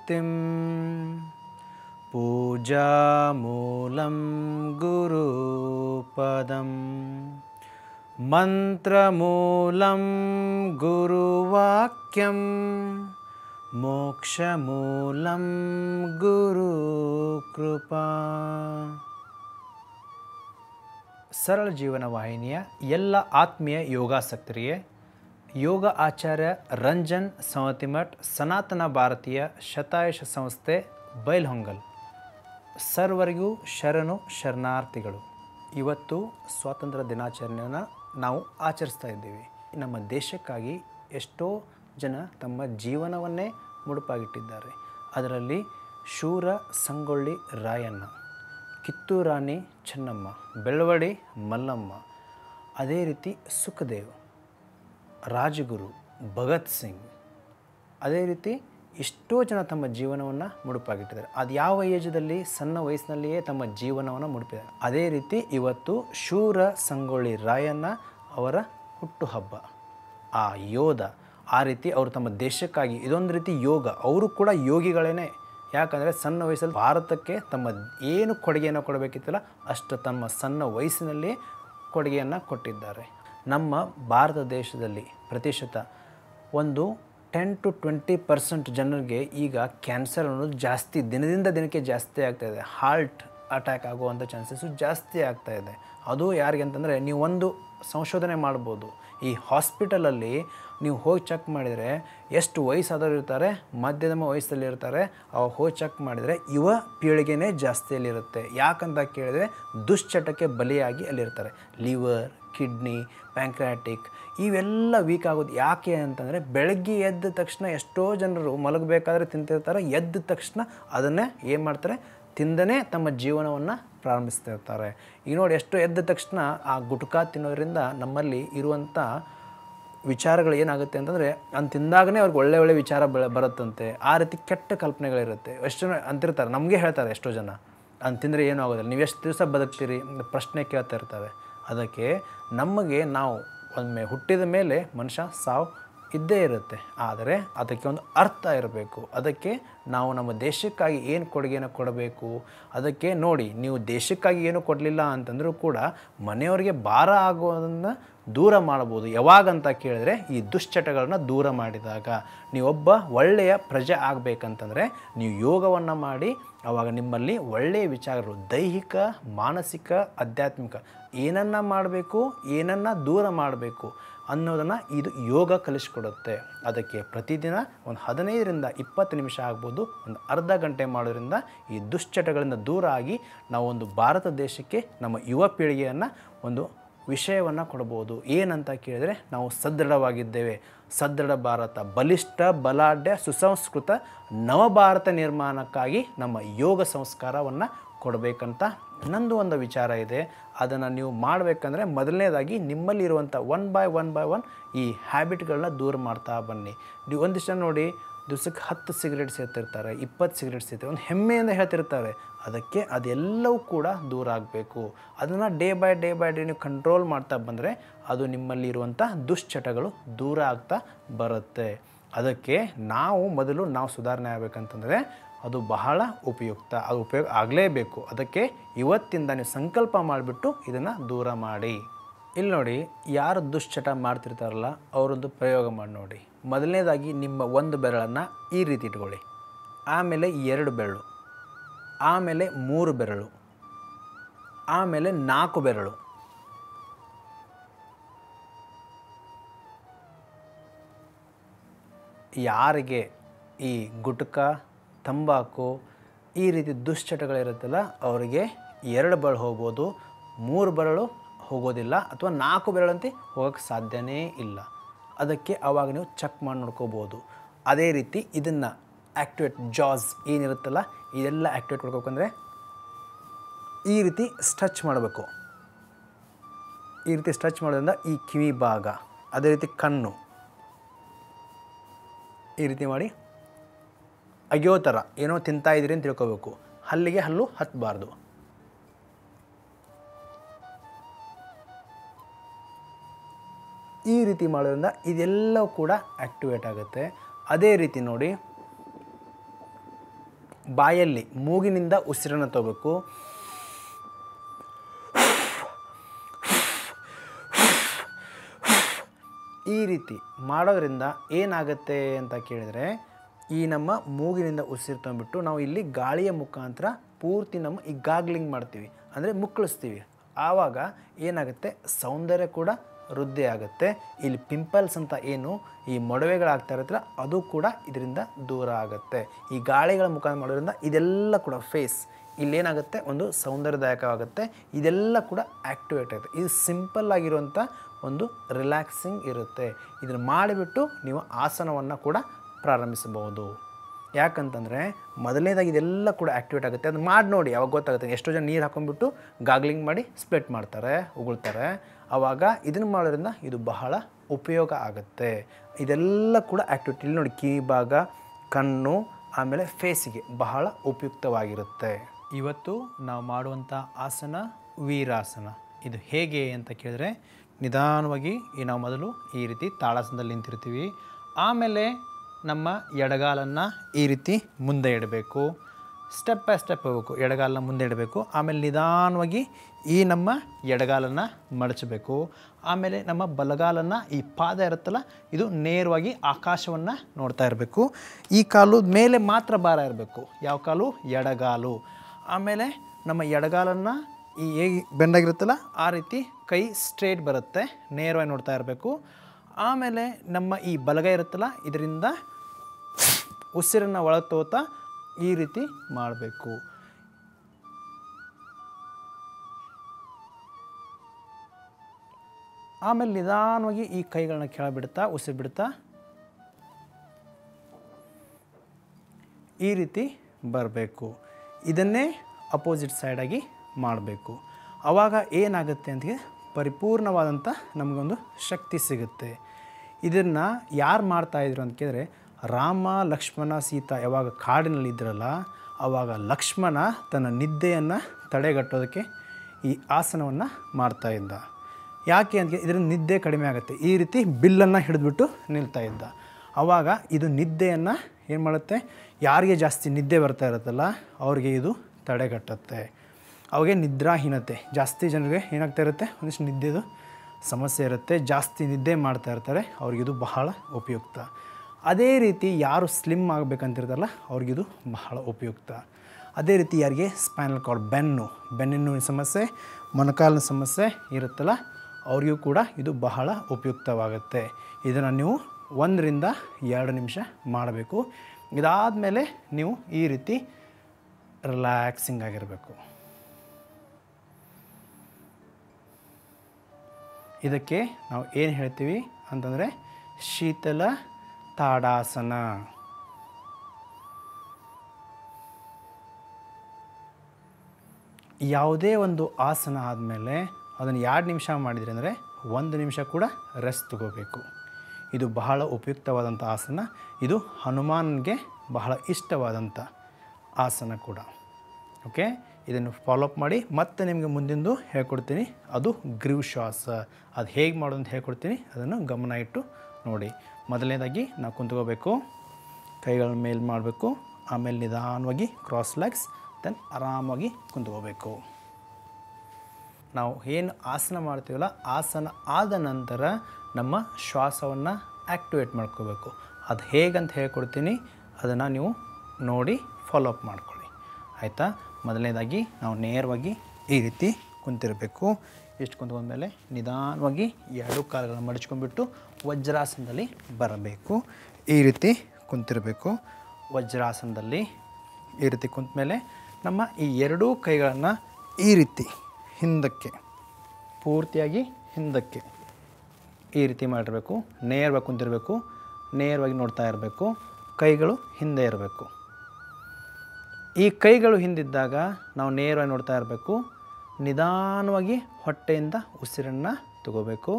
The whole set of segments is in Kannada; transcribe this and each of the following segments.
ಭಕ್ತಿಂ पूजामूलं गुरुपदं मन्त्रमूलं गुरुवाक्यं मोक्षमूलं गुरुकृपा ಸರಳ ಜೀವನ ವಾಹಿನಿಯ ಎಲ್ಲ ಆತ್ಮೀಯ ಯೋಗಾಸಕ್ತರಿಗೆ ಯೋಗ ಆಚಾರ್ಯ ರಂಜನ್ ಸಂವತಿಮಠ್ ಸನಾತನ ಭಾರತೀಯ ಶತಾಯುಷ ಸಂಸ್ಥೆ ಬೈಲ್ಹೊಂಗಲ್ ಸರ್ವರಿಗೂ ಶರಣು ಶರಣಾರ್ಥಿಗಳು ಇವತ್ತು ಸ್ವಾತಂತ್ರ್ಯ ದಿನಾಚರಣೆಯನ್ನು ನಾವು ಆಚರಿಸ್ತಾ ಇದ್ದೀವಿ ನಮ್ಮ ದೇಶಕ್ಕಾಗಿ ಎಷ್ಟೋ ಜನ ತಮ್ಮ ಜೀವನವನ್ನೇ ಮುಡುಪಾಗಿಟ್ಟಿದ್ದಾರೆ ಅದರಲ್ಲಿ ಶೂರ ಸಂಗೊಳ್ಳಿ ರಾಯಣ್ಣ ಕಿತ್ತೂರು ರಾಣಿ ಚೆನ್ನಮ್ಮ ಬೆಳವಡಿ ಮಲ್ಲಮ್ಮ ಅದೇ ರೀತಿ ಸುಖದೇವ್ ರಾಜಗುರು ಭಗತ್ ಸಿಂಗ್ ಅದೇ ರೀತಿ ಎಷ್ಟೋ ಜನ ತಮ್ಮ ಜೀವನವನ್ನು ಮುಡುಪಾಗಿಟ್ಟಿದ್ದಾರೆ ಅದು ಯಾವ ಏಜದಲ್ಲಿ ಸಣ್ಣ ವಯಸ್ಸಿನಲ್ಲಿಯೇ ತಮ್ಮ ಜೀವನವನ್ನು ಮುಡುಪಿದ್ದಾರೆ ಅದೇ ರೀತಿ ಇವತ್ತು ಶೂರ ಸಂಗೊಳ್ಳಿ ರಾಯಣ್ಣ ಅವರ ಹುಟ್ಟುಹಬ್ಬ ಆ ಯೋಧ ಆ ರೀತಿ ಅವರು ತಮ್ಮ ದೇಶಕ್ಕಾಗಿ ಇದೊಂದು ರೀತಿ ಯೋಗ ಅವರು ಕೂಡ ಯೋಗಿಗಳೇನೆ ಯಾಕಂದರೆ ಸಣ್ಣ ವಯಸ್ಸಲ್ಲಿ ಭಾರತಕ್ಕೆ ತಮ್ಮ ಏನು ಕೊಡುಗೆಯನ್ನು ಕೊಡಬೇಕಿತ್ತಲ್ಲ ಅಷ್ಟು ತಮ್ಮ ಸಣ್ಣ ವಯಸ್ಸಿನಲ್ಲಿ ಕೊಡುಗೆಯನ್ನು ಕೊಟ್ಟಿದ್ದಾರೆ ನಮ್ಮ ಭಾರತ ದೇಶದಲ್ಲಿ ಪ್ರತಿಶತ ಒಂದು ಟೆನ್ ಟು ಟ್ವೆಂಟಿ ಪರ್ಸೆಂಟ್ ಜನರಿಗೆ ಈಗ ಕ್ಯಾನ್ಸರ್ ಅನ್ನೋದು ಜಾಸ್ತಿ ದಿನದಿಂದ ದಿನಕ್ಕೆ ಜಾಸ್ತಿ ಆಗ್ತಾ ಇದೆ ಹಾರ್ಟ್ ಅಟ್ಯಾಕ್ ಆಗುವಂಥ ಚಾನ್ಸಸ್ಸು ಜಾಸ್ತಿ ಆಗ್ತಾ ಇದೆ ಅದು ಯಾರಿಗೆ ಅಂತಂದರೆ ನೀವು ಒಂದು ಸಂಶೋಧನೆ ಮಾಡ್ಬೋದು ಈ ಹಾಸ್ಪಿಟಲಲ್ಲಿ ನೀವು ಹೋಗಿ ಚೆಕ್ ಮಾಡಿದರೆ ಎಷ್ಟು ವಯಸ್ಸಾದವರು ಇರ್ತಾರೆ ಮಧ್ಯಮ ವಯಸ್ಸಲ್ಲಿ ಇರ್ತಾರೆ ಅವಾಗ ಹೋಗಿ ಚೆಕ್ ಮಾಡಿದರೆ ಯುವ ಪೀಳಿಗೆನೇ ಜಾಸ್ತಿಯಲ್ಲಿರುತ್ತೆ ಯಾಕಂತ ಕೇಳಿದರೆ ದುಶ್ಚಟಕ್ಕೆ ಬಲಿಯಾಗಿ ಅಲ್ಲಿರ್ತಾರೆ ಲಿವರ್ ಕಿಡ್ನಿ ಪ್ಯಾಂಕ್ರಾಟಿಕ್ ಇವೆಲ್ಲ ವೀಕ್ ಆಗೋದು ಯಾಕೆ ಅಂತಂದರೆ ಬೆಳಗ್ಗೆ ಎದ್ದ ತಕ್ಷಣ ಎಷ್ಟೋ ಜನರು ಮಲಗಬೇಕಾದ್ರೆ ತಿಂತಿರ್ತಾರೆ ಎದ್ದ ತಕ್ಷಣ ಅದನ್ನೇ ಏನು ಮಾಡ್ತಾರೆ ತಿಂದನೇ ತಮ್ಮ ಜೀವನವನ್ನು ಪ್ರಾರಂಭಿಸ್ತಾ ಇರ್ತಾರೆ ಈಗ ನೋಡಿ ಎಷ್ಟು ಎದ್ದ ತಕ್ಷಣ ಆ ಗುಟ್ಕಾ ತಿನ್ನೋದ್ರಿಂದ ನಮ್ಮಲ್ಲಿ ಇರುವಂಥ ವಿಚಾರಗಳು ಏನಾಗುತ್ತೆ ಅಂತಂದರೆ ಅಂತ ತಿಂದಾಗನೇ ಅವ್ರಿಗೆ ಒಳ್ಳೆ ಒಳ್ಳೆ ವಿಚಾರ ಬೆಳ ಬರುತ್ತಂತೆ ಆ ರೀತಿ ಕೆಟ್ಟ ಕಲ್ಪನೆಗಳಿರುತ್ತೆ ಎಷ್ಟು ಜನ ಅಂತಿರ್ತಾರೆ ನಮಗೆ ಹೇಳ್ತಾರೆ ಎಷ್ಟೋ ಜನ ಅಂತ ತಿಂದರೆ ಏನೂ ಆಗೋದಿಲ್ಲ ನೀವು ಎಷ್ಟು ದಿವಸ ಬದುಕ್ತೀರಿ ಅಂತ ಪ್ರಶ್ನೆ ಕೇಳ್ತಾ ಇರ್ತವೆ ಅದಕ್ಕೆ ನಮಗೆ ನಾವು ಒಮ್ಮೆ ಹುಟ್ಟಿದ ಮೇಲೆ ಮನುಷ್ಯ ಸಾವು ಇದ್ದೇ ಇರುತ್ತೆ ಆದರೆ ಅದಕ್ಕೆ ಒಂದು ಅರ್ಥ ಇರಬೇಕು ಅದಕ್ಕೆ ನಾವು ನಮ್ಮ ದೇಶಕ್ಕಾಗಿ ಏನು ಕೊಡುಗೆಯನ್ನು ಕೊಡಬೇಕು ಅದಕ್ಕೆ ನೋಡಿ ನೀವು ದೇಶಕ್ಕಾಗಿ ಏನು ಕೊಡಲಿಲ್ಲ ಅಂತಂದರೂ ಕೂಡ ಮನೆಯವರಿಗೆ ಭಾರ ಆಗೋದನ್ನು ದೂರ ಮಾಡ್ಬೋದು ಯಾವಾಗಂತ ಕೇಳಿದ್ರೆ ಈ ದುಶ್ಚಟಗಳನ್ನ ದೂರ ಮಾಡಿದಾಗ ನೀವೊಬ್ಬ ಒಳ್ಳೆಯ ಪ್ರಜೆ ಆಗಬೇಕಂತಂದರೆ ನೀವು ಯೋಗವನ್ನು ಮಾಡಿ ಆವಾಗ ನಿಮ್ಮಲ್ಲಿ ಒಳ್ಳೆಯ ವಿಚಾರಗಳು ದೈಹಿಕ ಮಾನಸಿಕ ಆಧ್ಯಾತ್ಮಿಕ ಏನನ್ನು ಮಾಡಬೇಕು ಏನನ್ನು ದೂರ ಮಾಡಬೇಕು ಅನ್ನೋದನ್ನು ಇದು ಯೋಗ ಕಲಿಸ್ಕೊಡುತ್ತೆ ಅದಕ್ಕೆ ಪ್ರತಿದಿನ ಒಂದು ಹದಿನೈದರಿಂದ ಇಪ್ಪತ್ತು ನಿಮಿಷ ಆಗ್ಬೋದು ಒಂದು ಅರ್ಧ ಗಂಟೆ ಮಾಡೋದ್ರಿಂದ ಈ ದುಶ್ಚಟಗಳಿಂದ ದೂರ ಆಗಿ ನಾವು ಒಂದು ಭಾರತ ದೇಶಕ್ಕೆ ನಮ್ಮ ಯುವ ಪೀಳಿಗೆಯನ್ನು ಒಂದು ವಿಷಯವನ್ನು ಕೊಡ್ಬೋದು ಏನಂತ ಕೇಳಿದರೆ ನಾವು ಸದೃಢವಾಗಿದ್ದೇವೆ ಸದೃಢ ಭಾರತ ಬಲಿಷ್ಠ ಬಲಾಢ್ಯ ಸುಸಂಸ್ಕೃತ ನವಭಾರತ ನಿರ್ಮಾಣಕ್ಕಾಗಿ ನಮ್ಮ ಯೋಗ ಸಂಸ್ಕಾರವನ್ನು ಕೊಡಬೇಕಂತ ನಂದು ಒಂದು ವಿಚಾರ ಇದೆ ಅದನ್ನು ನೀವು ಮಾಡಬೇಕಂದ್ರೆ ಮೊದಲನೇದಾಗಿ ನಿಮ್ಮಲ್ಲಿರುವಂಥ one by one by one ಈ ಹ್ಯಾಬಿಟ್ಗಳನ್ನ ದೂರ ಮಾಡ್ತಾ ಬನ್ನಿ ನೀವು ಒಂದಿಷ್ಟು ಜನ ನೋಡಿ ದಿವ್ಸಕ್ಕೆ ಹತ್ತು ಸಿಗರೇಟ್ ಸೇರ್ತಿರ್ತಾರೆ ಇಪ್ಪತ್ತು ಸಿಗರೇಟ್ ಸೇರ್ತಾರೆ ಒಂದು ಹೆಮ್ಮೆಯಿಂದ ಹೇಳ್ತಿರ್ತಾರೆ ಅದಕ್ಕೆ ಅದೆಲ್ಲವೂ ಕೂಡ ದೂರ ಆಗಬೇಕು ಅದನ್ನು day by day by day ನೀವು ಕಂಟ್ರೋಲ್ ಮಾಡ್ತಾ ಬಂದರೆ ಅದು ನಿಮ್ಮಲ್ಲಿರುವಂಥ ದುಶ್ಚಟಗಳು ದೂರ ಆಗ್ತಾ ಬರುತ್ತೆ ಅದಕ್ಕೆ ನಾವು ಮೊದಲು ನಾವು ಸುಧಾರಣೆ ಆಗಬೇಕಂತಂದರೆ ಅದು ಬಹಳ ಉಪಯುಕ್ತ ಅದು ಉಪಯೋಗ ಆಗಲೇಬೇಕು ಅದಕ್ಕೆ ಇವತ್ತಿಂದ ನೀವು ಸಂಕಲ್ಪ ಮಾಡಿಬಿಟ್ಟು ಇದನ್ನು ದೂರ ಮಾಡಿ ಇಲ್ಲಿ ನೋಡಿ ಯಾರು ದುಶ್ಚಟ ಮಾಡ್ತಿರ್ತಾರಲ್ಲ ಅವರೊಂದು ಪ್ರಯೋಗ ಮಾಡಿ ನೋಡಿ ಮೊದಲನೇದಾಗಿ ನಿಮ್ಮ ಒಂದು ಬೆರಳನ್ನು ಈ ರೀತಿ ಇಟ್ಕೊಳ್ಳಿ ಆಮೇಲೆ ಎರಡು ಬೆರಳು ಆಮೇಲೆ ಮೂರು ಬೆರಳು ಆಮೇಲೆ ನಾಲ್ಕು ಬೆರಳು ಯಾರಿಗೆ ಈ ಗುಟ್ಕ ತಂಬಾಕು ಈ ರೀತಿ ದುಶ್ಚಟಗಳಿರುತ್ತಲ್ಲ ಅವರಿಗೆ ಎರಡು ಬೆರಳು ಹೋಗ್ಬೋದು ಮೂರು ಬೆರಳು ಹೋಗೋದಿಲ್ಲ ಅಥವಾ ನಾಲ್ಕು ಬೆರಳಂತೆ ಹೋಗೋಕ್ಕೆ ಸಾಧ್ಯನೇ ಇಲ್ಲ ಅದಕ್ಕೆ ಆವಾಗ ನೀವು ಚೆಕ್ ಮಾಡಿ ನೋಡ್ಕೋಬೋದು ಅದೇ ರೀತಿ ಇದನ್ನು ಆ್ಯಕ್ಟಿವೇಟ್ ಜಾಸ್ ಏನಿರುತ್ತಲ್ಲ ಇದೆಲ್ಲ ಆ್ಯಕ್ಟಿವೇಟ್ ಮಾಡ್ಕೋಬೇಕಂದ್ರೆ ಈ ರೀತಿ ಸ್ಟ್ರೆಚ್ ಮಾಡಬೇಕು ಈ ರೀತಿ ಸ್ಟ್ರೆಚ್ ಮಾಡೋದ್ರಿಂದ ಈ ಕಿವಿ ಭಾಗ ಅದೇ ರೀತಿ ಕಣ್ಣು ಈ ರೀತಿ ಮಾಡಿ ಅಗಿಯೋ ಥರ ಏನೋ ತಿಂತಾ ಇದ್ದೀರಿ ಅಂತ ತಿಳ್ಕೊಬೇಕು ಹಲ್ಲಿಗೆ ಹಲ್ಲು ಹತ್ತಬಾರ್ದು ಈ ರೀತಿ ಮಾಡೋದ್ರಿಂದ ಇದೆಲ್ಲವೂ ಕೂಡ ಆ್ಯಕ್ಟಿವೇಟ್ ಆಗುತ್ತೆ ಅದೇ ರೀತಿ ನೋಡಿ ಬಾಯಲ್ಲಿ ಮೂಗಿನಿಂದ ಉಸಿರನ್ನು ತಗೋಬೇಕು ಈ ರೀತಿ ಮಾಡೋದ್ರಿಂದ ಏನಾಗುತ್ತೆ ಅಂತ ಕೇಳಿದರೆ ಈ ನಮ್ಮ ಮೂಗಿನಿಂದ ಉಸಿರು ತಂದ್ಬಿಟ್ಟು ನಾವು ಇಲ್ಲಿ ಗಾಳಿಯ ಮುಖಾಂತರ ಪೂರ್ತಿ ನಮ್ಮ ಈ ಗಾಗ್ಲಿಂಗ್ ಮಾಡ್ತೀವಿ ಅಂದರೆ ಮುಕ್ಕಳಿಸ್ತೀವಿ ಆವಾಗ ಏನಾಗುತ್ತೆ ಸೌಂದರ್ಯ ಕೂಡ ವೃದ್ಧಿ ಆಗುತ್ತೆ ಇಲ್ಲಿ ಪಿಂಪಲ್ಸ್ ಅಂತ ಏನು ಈ ಮೊಡವೆಗಳಾಗ್ತಾ ಇರತ್ತಲ್ಲ ಅದು ಕೂಡ ಇದರಿಂದ ದೂರ ಆಗುತ್ತೆ ಈ ಗಾಳಿಗಳ ಮುಖಾಂತರ ಮಾಡೋದ್ರಿಂದ ಇದೆಲ್ಲ ಕೂಡ ಫೇಸ್ ಇಲ್ಲೇನಾಗುತ್ತೆ ಒಂದು ಸೌಂದರ್ಯದಾಯಕವಾಗುತ್ತೆ ಇದೆಲ್ಲ ಕೂಡ ಆ್ಯಕ್ಟಿವೇಟ್ ಆಗುತ್ತೆ ಇದು ಸಿಂಪಲ್ ಆಗಿರುವಂಥ ಒಂದು ರಿಲ್ಯಾಕ್ಸಿಂಗ್ ಇರುತ್ತೆ ಇದನ್ನು ಮಾಡಿಬಿಟ್ಟು ನೀವು ಆಸನವನ್ನು ಕೂಡ ಪ್ರಾರಂಭಿಸಬಹುದು ಯಾಕಂತಂದರೆ ಮೊದಲನೇದಾಗಿ ಇದೆಲ್ಲ ಕೂಡ ಆ್ಯಕ್ಟಿವೇಟ್ ಆಗುತ್ತೆ ಅದು ಮಾಡಿ ನೋಡಿ ಅವಾಗ ಗೊತ್ತಾಗುತ್ತೆ ಎಷ್ಟೋ ಜನ ನೀರು ಹಾಕೊಂಡ್ಬಿಟ್ಟು ಗಾಗ್ಲಿಂಗ್ ಮಾಡಿ ಸ್ಪ್ಲಿಟ್ ಮಾಡ್ತಾರೆ ಉಗುಳ್ತಾರೆ ಆವಾಗ ಇದನ್ನು ಮಾಡೋದ್ರಿಂದ ಇದು ಬಹಳ ಉಪಯೋಗ ಆಗುತ್ತೆ ಇದೆಲ್ಲ ಕೂಡ ಆ್ಯಕ್ಟಿವಿಟಿ ಇಲ್ಲಿ ನೋಡಿ ಕಿವಿ ಭಾಗ ಕಣ್ಣು ಆಮೇಲೆ ಫೇಸಿಗೆ ಬಹಳ ಉಪಯುಕ್ತವಾಗಿರುತ್ತೆ ಇವತ್ತು ನಾವು ಮಾಡುವಂಥ ಆಸನ ವೀರಾಸನ ಇದು ಹೇಗೆ ಅಂತ ಕೇಳಿದ್ರೆ ನಿಧಾನವಾಗಿ ಈ ನಾವು ಮೊದಲು ಈ ರೀತಿ ತಾಳಾಸನದಲ್ಲಿ ನಿಂತಿರ್ತೀವಿ ಆಮೇಲೆ ನಮ್ಮ ಎಡಗಾಲನ್ನು ಈ ರೀತಿ ಮುಂದೆ ಇಡಬೇಕು ಸ್ಟೆಪ್ ಬೈ ಸ್ಟೆಪ್ ಹೋಗಬೇಕು ಎಡಗಾಲನ್ನ ಮುಂದೆ ಇಡಬೇಕು ಆಮೇಲೆ ನಿಧಾನವಾಗಿ ಈ ನಮ್ಮ ಎಡಗಾಲನ್ನು ಮಡಚಬೇಕು ಆಮೇಲೆ ನಮ್ಮ ಬಲಗಾಲನ್ನು ಈ ಪಾದ ಇರುತ್ತಲ್ಲ ಇದು ನೇರವಾಗಿ ಆಕಾಶವನ್ನು ನೋಡ್ತಾ ಇರಬೇಕು ಈ ಕಾಲು ಮೇಲೆ ಮಾತ್ರ ಭಾರ ಇರಬೇಕು ಯಾವ ಕಾಲು ಎಡಗಾಲು ಆಮೇಲೆ ನಮ್ಮ ಎಡಗಾಲನ್ನು ಈ ಹೇಗೆ ಬೆಂಡಾಗಿರುತ್ತಲ್ಲ ಆ ರೀತಿ ಕೈ ಸ್ಟ್ರೇಟ್ ಬರುತ್ತೆ ನೇರವಾಗಿ ನೋಡ್ತಾ ಇರಬೇಕು ಆಮೇಲೆ ನಮ್ಮ ಈ ಬಲಗೈ ಇರುತ್ತಲ್ಲ ಇದರಿಂದ ಉಸಿರನ್ನು ಒಳಗೆ ತಗೋತಾ ಈ ರೀತಿ ಮಾಡಬೇಕು ಆಮೇಲೆ ನಿಧಾನವಾಗಿ ಈ ಕೈಗಳನ್ನ ಕೆಳ ಬಿಡ್ತಾ ಉಸಿರು ಬಿಡ್ತಾ ಈ ರೀತಿ ಬರಬೇಕು ಇದನ್ನೇ ಅಪೋಸಿಟ್ ಸೈಡಾಗಿ ಮಾಡಬೇಕು ಆವಾಗ ಏನಾಗುತ್ತೆ ಅಂತ ಪರಿಪೂರ್ಣವಾದಂಥ ನಮಗೊಂದು ಶಕ್ತಿ ಸಿಗುತ್ತೆ ಇದನ್ನು ಯಾರು ಮಾಡ್ತಾಯಿದ್ರು ಅಂತ ಕೇಳಿದ್ರೆ ರಾಮ ಲಕ್ಷ್ಮಣ ಸೀತಾ ಯಾವಾಗ ಕಾಡಿನಲ್ಲಿ ಇದ್ರಲ್ಲ ಆವಾಗ ಲಕ್ಷ್ಮಣ ತನ್ನ ನಿದ್ದೆಯನ್ನು ತಡೆಗಟ್ಟೋದಕ್ಕೆ ಈ ಆಸನವನ್ನು ಮಾಡ್ತಾ ಇದ್ದ ಯಾಕೆ ಅಂತ ಇದರಿಂದ ನಿದ್ದೆ ಕಡಿಮೆ ಆಗುತ್ತೆ ಈ ರೀತಿ ಬಿಲ್ಲನ್ನು ಹಿಡಿದ್ಬಿಟ್ಟು ನಿಲ್ತಾ ಇದ್ದ ಆವಾಗ ಇದು ನಿದ್ದೆಯನ್ನು ಏನು ಮಾಡುತ್ತೆ ಯಾರಿಗೆ ಜಾಸ್ತಿ ನಿದ್ದೆ ಬರ್ತಾ ಇರುತ್ತಲ್ಲ ಅವ್ರಿಗೆ ಇದು ತಡೆಗಟ್ಟುತ್ತೆ ಅವಾಗೆ ನಿದ್ರಾಹೀನತೆ ಜಾಸ್ತಿ ಜನರಿಗೆ ಏನಾಗ್ತಾ ಇರುತ್ತೆ ಒಂದಿಷ್ಟು ನಿದ್ದೆದು ಸಮಸ್ಯೆ ಇರುತ್ತೆ ಜಾಸ್ತಿ ನಿದ್ದೆ ಮಾಡ್ತಾ ಇರ್ತಾರೆ ಅವ್ರಿಗಿದು ಬಹಳ ಉಪಯುಕ್ತ ಅದೇ ರೀತಿ ಯಾರು ಸ್ಲಿಮ್ ಆಗಬೇಕಂತಿರ್ತಾರಲ್ಲ ಅವ್ರಿಗಿದು ಬಹಳ ಉಪಯುಕ್ತ ಅದೇ ರೀತಿ ಯಾರಿಗೆ ಸ್ಪೈನಲ್ ಕಾರ್ಡ್ ಬೆನ್ನು ಬೆನ್ನಿನ ಸಮಸ್ಯೆ ಮೊಣಕಾಲಿನ ಸಮಸ್ಯೆ ಇರುತ್ತಲ್ಲ ಅವ್ರಿಗೂ ಕೂಡ ಇದು ಬಹಳ ಉಪಯುಕ್ತವಾಗುತ್ತೆ ಇದನ್ನು ನೀವು ಒಂದರಿಂದ ಎರಡು ನಿಮಿಷ ಮಾಡಬೇಕು ಇದಾದಮೇಲೆ ನೀವು ಈ ರೀತಿ ರಿಲ್ಯಾಕ್ಸಿಂಗ್ ಆಗಿರಬೇಕು ಇದಕ್ಕೆ ನಾವು ಏನು ಹೇಳ್ತೀವಿ ಅಂತಂದರೆ ಶೀತಲ ತಾಡಾಸನ ಯಾವುದೇ ಒಂದು ಆಸನ ಆದಮೇಲೆ ಅದನ್ನು ಎರಡು ನಿಮಿಷ ಮಾಡಿದ್ರಿ ಅಂದರೆ ಒಂದು ನಿಮಿಷ ಕೂಡ ರೆಸ್ಟ್ ತಗೋಬೇಕು ಇದು ಬಹಳ ಉಪಯುಕ್ತವಾದಂಥ ಆಸನ ಇದು ಹನುಮಾನ್ಗೆ ಬಹಳ ಇಷ್ಟವಾದಂಥ ಆಸನ ಕೂಡ ಓಕೆ ಇದನ್ನು ಫಾಲೋಅಪ್ ಮಾಡಿ ಮತ್ತೆ ನಿಮಗೆ ಮುಂದಿಂದು ಹೇಳ್ಕೊಡ್ತೀನಿ ಅದು ಗ್ರೀವ್ ಶ್ವಾಸ ಅದು ಹೇಗೆ ಮಾಡೋದು ಅಂತ ಹೇಳ್ಕೊಡ್ತೀನಿ ಅದನ್ನು ಗಮನ ಇಟ್ಟು ನೋಡಿ ಮೊದಲನೇದಾಗಿ ನಾವು ಕುಂತ್ಕೋಬೇಕು ಕೈಗಳ ಮೇಲೆ ಮಾಡಬೇಕು ಆಮೇಲೆ ನಿಧಾನವಾಗಿ ಕ್ರಾಸ್ ಲೆಗ್ಸ್ ದೆನ್ ಆರಾಮಾಗಿ ಕುಂತ್ಕೋಬೇಕು ನಾವು ಏನು ಆಸನ ಮಾಡ್ತೀವಲ್ಲ ಆಸನ ಆದ ನಂತರ ನಮ್ಮ ಶ್ವಾಸವನ್ನು ಆ್ಯಕ್ಟಿವೇಟ್ ಮಾಡ್ಕೋಬೇಕು ಅದು ಹೇಗಂತ ಹೇಳ್ಕೊಡ್ತೀನಿ ಅದನ್ನು ನೀವು ನೋಡಿ ಫಾಲೋಅಪ್ ಮಾಡ್ಕೊಳ್ಳಿ ಆಯಿತಾ ಮೊದಲನೇದಾಗಿ ನಾವು ನೇರವಾಗಿ ಈ ರೀತಿ ಕುಂತಿರಬೇಕು ಇಷ್ಟು ಕುಂತ್ಕೊಂಡ್ಮೇಲೆ ನಿಧಾನವಾಗಿ ಎರಡು ಕಾಲುಗಳನ್ನು ಮಡಚ್ಕೊಂಡ್ಬಿಟ್ಟು ವಜ್ರಾಸನದಲ್ಲಿ ಬರಬೇಕು ಈ ರೀತಿ ಕುಂತಿರಬೇಕು ವಜ್ರಾಸನದಲ್ಲಿ ಈ ರೀತಿ ಕುಂತ ಮೇಲೆ ನಮ್ಮ ಈ ಎರಡೂ ಕೈಗಳನ್ನು ಈ ರೀತಿ ಹಿಂದಕ್ಕೆ ಪೂರ್ತಿಯಾಗಿ ಹಿಂದಕ್ಕೆ ಈ ರೀತಿ ಮಾಡಿರಬೇಕು ನೇರವಾಗಿ ಕುಂತಿರಬೇಕು ನೇರವಾಗಿ ನೋಡ್ತಾ ಇರಬೇಕು ಕೈಗಳು ಹಿಂದೆ ಇರಬೇಕು ಈ ಕೈಗಳು ಹಿಂದಿದ್ದಾಗ ನಾವು ನೇರವಾಗಿ ನೋಡ್ತಾ ಇರಬೇಕು ನಿಧಾನವಾಗಿ ಹೊಟ್ಟೆಯಿಂದ ಉಸಿರನ್ನು ತಗೋಬೇಕು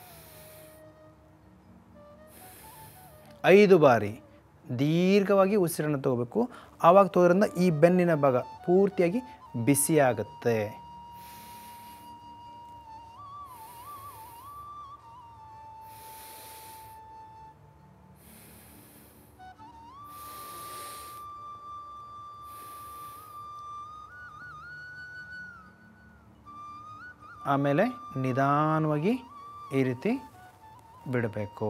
ಐದು ಬಾರಿ ದೀರ್ಘವಾಗಿ ಉಸಿರನ್ನು ತಗೋಬೇಕು ಆವಾಗ ತಗೋದ್ರಿಂದ ಈ ಬೆನ್ನಿನ ಭಾಗ ಪೂರ್ತಿಯಾಗಿ ಬಿಸಿಯಾಗುತ್ತೆ ಆಮೇಲೆ ನಿಧಾನವಾಗಿ ಈ ರೀತಿ ಬಿಡಬೇಕು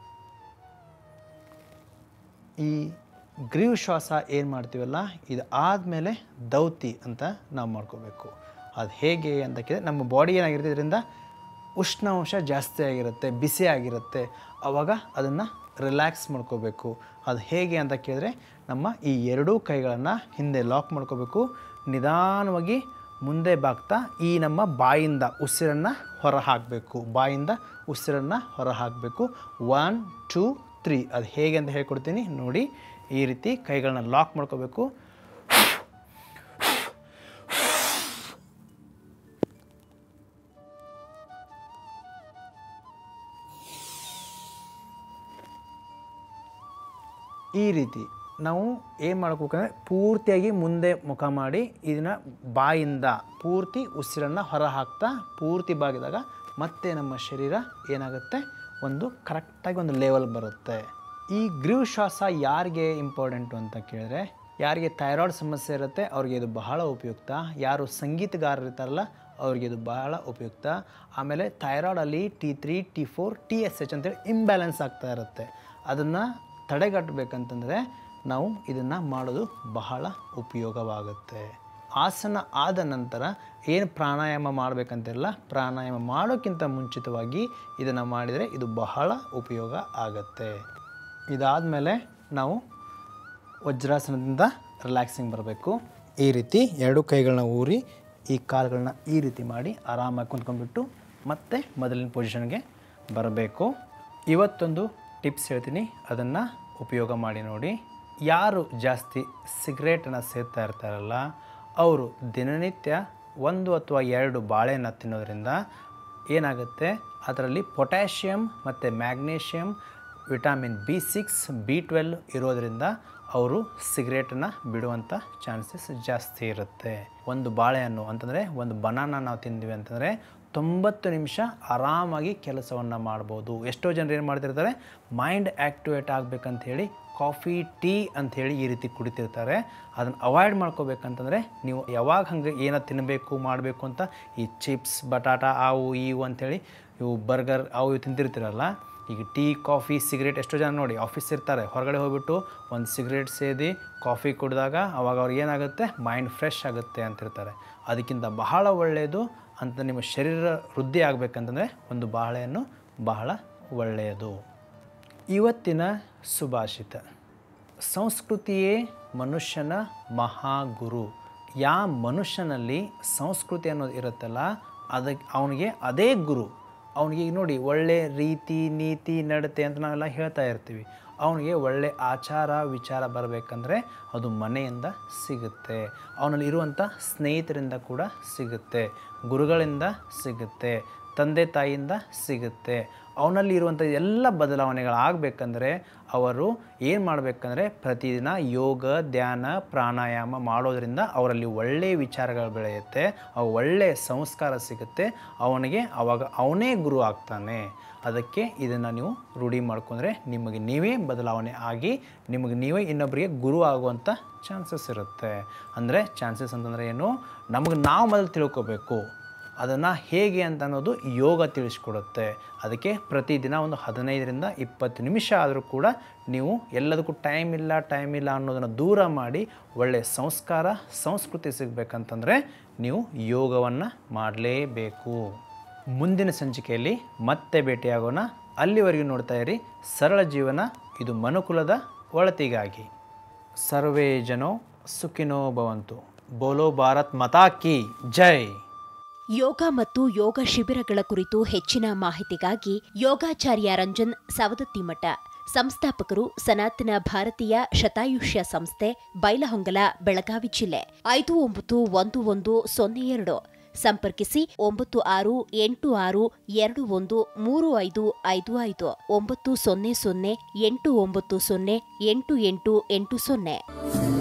ಈ ಗ್ರೀವ್ ಶ್ವಾಸ ಏನು ಮಾಡ್ತೀವಲ್ಲ ಇದು ಆದಮೇಲೆ ದೌತಿ ಅಂತ ನಾವು ಮಾಡ್ಕೋಬೇಕು ಅದು ಹೇಗೆ ಅಂತ ಕೇಳಿದ್ರೆ ನಮ್ಮ ಬಾಡಿ ಏನಾಗಿರುತ್ತೆ ಇದರಿಂದ ಉಷ್ಣಾಂಶ ಜಾಸ್ತಿ ಆಗಿರುತ್ತೆ ಬಿಸಿ ಆಗಿರುತ್ತೆ ಆವಾಗ ಅದನ್ನು ರಿಲ್ಯಾಕ್ಸ್ ಮಾಡ್ಕೋಬೇಕು ಅದು ಹೇಗೆ ಅಂತ ಕೇಳಿದ್ರೆ ನಮ್ಮ ಈ ಎರಡೂ ಕೈಗಳನ್ನು ಹಿಂದೆ ಲಾಕ್ ಮಾಡ್ಕೋಬೇಕು ನಿಧಾನವಾಗಿ ಮುಂದೆ ಬಾಗ್ತಾ ಈ ನಮ್ಮ ಬಾಯಿಂದ ಉಸಿರನ್ನು ಹೊರ ಹಾಕಬೇಕು ಬಾಯಿಂದ ಉಸಿರನ್ನು ಹೊರ ಹಾಕಬೇಕು ಒನ್ ಟೂ ತ್ರೀ ಅದು ಹೇಗೆ ಅಂತ ಹೇಳ್ಕೊಡ್ತೀನಿ ನೋಡಿ ಈ ರೀತಿ ಕೈಗಳನ್ನ ಲಾಕ್ ಮಾಡ್ಕೋಬೇಕು ಈ ರೀತಿ ನಾವು ಏನು ಮಾಡ್ಬೇಕಂದ್ರೆ ಪೂರ್ತಿಯಾಗಿ ಮುಂದೆ ಮುಖ ಮಾಡಿ ಇದನ್ನು ಬಾಯಿಂದ ಪೂರ್ತಿ ಉಸಿರನ್ನು ಹೊರ ಹಾಕ್ತಾ ಪೂರ್ತಿ ಬಾಗಿದಾಗ ಮತ್ತೆ ನಮ್ಮ ಶರೀರ ಏನಾಗುತ್ತೆ ಒಂದು ಕರೆಕ್ಟಾಗಿ ಒಂದು ಲೆವೆಲ್ ಬರುತ್ತೆ ಈ ಗ್ರೀವ್ ಶ್ವಾಸ ಯಾರಿಗೆ ಇಂಪಾರ್ಟೆಂಟು ಅಂತ ಕೇಳಿದ್ರೆ ಯಾರಿಗೆ ಥೈರಾಯ್ಡ್ ಸಮಸ್ಯೆ ಇರುತ್ತೆ ಅವ್ರಿಗೆ ಇದು ಬಹಳ ಉಪಯುಕ್ತ ಯಾರು ಸಂಗೀತಗಾರರು ಇರ್ತಾರಲ್ಲ ಅವ್ರಿಗೆ ಇದು ಬಹಳ ಉಪಯುಕ್ತ ಆಮೇಲೆ ಥೈರಾಯ್ಡಲ್ಲಿ T three T four T S H ಅಂತೇಳಿ ಇಂಬ್ಯಾಲೆನ್ಸ್ ಆಗ್ತಾ ಇರುತ್ತೆ ಅದನ್ನು ತಡೆಗಟ್ಟಬೇಕಂತಂದರೆ ನಾವು ಇದನ್ನು ಮಾಡೋದು ಬಹಳ ಉಪಯೋಗವಾಗುತ್ತೆ ಆಸನ ಆದ ನಂತರ ಏನು ಪ್ರಾಣಾಯಾಮ ಮಾಡಬೇಕಂತಿರಲ್ಲ ಪ್ರಾಣಾಯಾಮ ಮಾಡೋಕ್ಕಿಂತ ಮುಂಚಿತವಾಗಿ ಇದನ್ನು ಮಾಡಿದರೆ ಇದು ಬಹಳ ಉಪಯೋಗ ಆಗುತ್ತೆ ಇದಾದಮೇಲೆ ನಾವು ವಜ್ರಾಸನದಿಂದ ರಿಲ್ಯಾಕ್ಸಿಂಗ್ ಬರಬೇಕು ಈ ರೀತಿ ಎರಡು ಕೈಗಳನ್ನ ಊರಿ ಈ ಕಾಲುಗಳನ್ನ ಈ ರೀತಿ ಮಾಡಿ ಆರಾಮಾಗಿ ಕುಂತ್ಕೊಂಡ್ಬಿಟ್ಟು ಮತ್ತೆ ಮೊದಲಿನ ಪೊಸಿಷನ್ಗೆ ಬರಬೇಕು ಇವತ್ತೊಂದು ಟಿಪ್ಸ್ ಹೇಳ್ತೀನಿ ಅದನ್ನು ಉಪಯೋಗ ಮಾಡಿ ನೋಡಿ ಯಾರು ಜಾಸ್ತಿ ಸಿಗರೇಟನ್ನು ಸೇರ್ತಾ ಇರ್ತಾರಲ್ಲ ಅವರು ದಿನನಿತ್ಯ ಒಂದು ಅಥವಾ ಎರಡು ಬಾಳೆಹಣ್ಣು ತಿನ್ನೋದ್ರಿಂದ ಏನಾಗುತ್ತೆ ಅದರಲ್ಲಿ ಪೊಟ್ಯಾಷಿಯಮ್ ಮತ್ತು magnesium vitamin B six B twelve ಇರೋದರಿಂದ ಅವರು ಸಿಗರೇಟನ್ನು ಬಿಡುವಂಥ ಚಾನ್ಸಸ್ ಜಾಸ್ತಿ ಇರುತ್ತೆ ಒಂದು ಬಾಳೆಹಣ್ಣು ಅಂತಂದರೆ ಒಂದು ಬನಾನ ನಾವು ತಿಂದ್ವಿ ಅಂತಂದರೆ ತೊಂಬತ್ತು ನಿಮಿಷ ಆರಾಮಾಗಿ ಕೆಲಸವನ್ನು ಮಾಡ್ಬೋದು ಎಷ್ಟೋ ಜನರು ಏನು ಮಾಡ್ತಿರ್ತಾರೆ ಮೈಂಡ್ ಆ್ಯಕ್ಟಿವೇಟ್ ಆಗಬೇಕಂತ ಹೇಳಿ ಕಾಫಿ ಟೀ ಅಂಥೇಳಿ ಈ ರೀತಿ ಕುಡಿತಿರ್ತಾರೆ ಅದನ್ನು ಅವಾಯ್ಡ್ ಮಾಡ್ಕೋಬೇಕಂತಂದರೆ ನೀವು ಯಾವಾಗ ಹಂಗೆ ಏನೋ ತಿನ್ನಬೇಕು ಮಾಡಬೇಕು ಅಂತ ಈ ಚಿಪ್ಸ್ ಬಟಾಟ ಅವು ಇವು ಅಂಥೇಳಿ ಇವು ಬರ್ಗರ್ ಅವು ಇವು ತಿಂತಿರ್ತೀರಲ್ಲ ಈಗ ಟೀ ಕಾಫಿ ಸಿಗರೇಟ್ ಎಷ್ಟೋ ಜನ ನೋಡಿ ಆಫೀಸ್ ಇರ್ತಾರೆ ಹೊರಗಡೆ ಹೋಗ್ಬಿಟ್ಟು ಒಂದು ಸಿಗರೇಟ್ ಸೇದಿ ಕಾಫಿ ಕುಡಿದಾಗ ಅವಾಗ ಅವ್ರಿಗೆ ಏನಾಗುತ್ತೆ ಮೈಂಡ್ ಫ್ರೆಶ್ ಆಗುತ್ತೆ ಅಂತಿರ್ತಾರೆ ಅದಕ್ಕಿಂತ ಬಹಳ ಒಳ್ಳೆಯದು ಅಂತ ನಿಮ್ಮ ಶರೀರ ವೃದ್ಧಿ ಆಗಬೇಕಂತಂದರೆ ಒಂದು ಬಾಳೆಹಣ್ಣು ಬಹಳ ಒಳ್ಳೆಯದು ಇವತ್ತಿನ ಸುಭಾಷಿತ ಸಂಸ್ಕೃತಿಯೇ ಮನುಷ್ಯನ ಮಹಾಗುರು ಯಾ ಮನುಷ್ಯನಲ್ಲಿ ಸಂಸ್ಕೃತಿ ಅನ್ನೋದು ಇರುತ್ತಲ್ಲ ಅದಕ್ಕೆ ಅವನಿಗೆ ಅದೇ ಗುರು ಅವನಿಗೆ ಈಗ ನೋಡಿ ಒಳ್ಳೆ ರೀತಿ ನೀತಿ ನಡತೆ ಅಂತ ನಾವೆಲ್ಲ ಹೇಳ್ತಾ ಇರ್ತೀವಿ ಅವನಿಗೆ ಒಳ್ಳೆ ಆಚಾರ ವಿಚಾರ ಬರಬೇಕಂದ್ರೆ ಅದು ಮನೆಯಿಂದ ಸಿಗುತ್ತೆ ಅವನಲ್ಲಿ ಇರುವಂಥ ಸ್ನೇಹಿತರಿಂದ ಕೂಡ ಸಿಗುತ್ತೆ ಗುರುಗಳಿಂದ ಸಿಗುತ್ತೆ ತಂದೆ ತಾಯಿಯಿಂದ ಸಿಗುತ್ತೆ ಅವನಲ್ಲಿ ಇರುವಂಥ ಎಲ್ಲ ಬದಲಾವಣೆಗಳಾಗಬೇಕಂದ್ರೆ ಅವರು ಏನು ಮಾಡಬೇಕಂದ್ರೆ ಪ್ರತಿದಿನ ಯೋಗ ಧ್ಯಾನ ಪ್ರಾಣಾಯಾಮ ಮಾಡೋದ್ರಿಂದ ಅವರಲ್ಲಿ ಒಳ್ಳೆಯ ವಿಚಾರಗಳು ಬೆಳೆಯುತ್ತೆ ಅವು ಒಳ್ಳೆಯ ಸಂಸ್ಕಾರ ಸಿಗುತ್ತೆ ಅವನಿಗೆ ಅವಾಗ ಅವನೇ ಗುರು ಆಗ್ತಾನೆ ಅದಕ್ಕೆ ಇದನ್ನು ನೀವು ರೂಢಿ ಮಾಡ್ಕೊಂಡ್ರೆ ನಿಮಗೆ ನೀವೇ ಬದಲಾವಣೆ ಆಗಿ ನಿಮಗೆ ನೀವೇ ಇನ್ನೊಬ್ಬರಿಗೆ ಗುರು ಆಗುವಂಥ ಚಾನ್ಸಸ್ ಇರುತ್ತೆ ಅಂದರೆ ಚಾನ್ಸಸ್ ಅಂತಂದರೆ ಏನು ನಮಗೆ ನಾವು ಮೊದಲು ತಿಳ್ಕೊಬೇಕು ಅದನ್ನು ಹೇಗೆ ಅಂತ ಅನ್ನೋದು ಯೋಗ ತಿಳಿಸ್ಕೊಡುತ್ತೆ ಅದಕ್ಕೆ ಪ್ರತಿದಿನ ಒಂದು ಹದಿನೈದರಿಂದ ಇಪ್ಪತ್ತು ನಿಮಿಷ ಆದರೂ ಕೂಡ ನೀವು ಎಲ್ಲದಕ್ಕೂ ಟೈಮ್ ಇಲ್ಲ ಟೈಮ್ ಇಲ್ಲ ಅನ್ನೋದನ್ನು ದೂರ ಮಾಡಿ ಒಳ್ಳೆಯ ಸಂಸ್ಕಾರ ಸಂಸ್ಕೃತಿ ಸಿಗಬೇಕಂತಂದರೆ ನೀವು ಯೋಗವನ್ನು ಮಾಡಲೇಬೇಕು ಮುಂದಿನ ಸಂಚಿಕೆಯಲ್ಲಿ ಮತ್ತೆ ಭೇಟಿಯಾಗೋಣ ಅಲ್ಲಿವರೆಗೂ ನೋಡ್ತಾ ಇರಿ ಸರಳ ಜೀವನ ಇದು ಮನುಕುಲದ ಒಳತಿಗಾಗಿ ಸರ್ವೇ ಜನೋ ಸುಖಿನೋ ಭವಂತು ಬೋಲೋ ಭಾರತ್ ಮತಾ ಕಿ ಜೈ ಯೋಗ ಮತ್ತು ಯೋಗ ಶಿಬಿರಗಳ ಕುರಿತು ಹೆಚ್ಚಿನ ಮಾಹಿತಿಗಾಗಿ ಯೋಗಾಚಾರ್ಯ ರಂಜನ್ ಸವದತ್ತಿಮಠ ಸಂಸ್ಥಾಪಕರು ಸನಾತನ ಭಾರತೀಯ ಶತಾಯುಷ್ಯ ಸಂಸ್ಥೆ ಬೈಲಹೊಂಗಲ ಬೆಳಗಾವಿ ಜಿಲ್ಲೆ ಐದು ಒಂಬತ್ತು ಒಂದು ಒಂದು ಸೊನ್ನೆ ಎರಡು ಸಂಪರ್ಕಿಸಿ ಒಂಬತ್ತು ಆರು ಎಂಟು ಆರು ಎರಡು ಒಂದು ಮೂರು ಐದು ಐದು ಐದು ಒಂಬತ್ತು ಸೊನ್ನೆ ಸೊನ್ನೆ ಎಂಟು ಒಂಬತ್ತು ಸೊನ್ನೆ ಎಂಟು ಎಂಟು ಎಂಟು ಸೊನ್ನೆ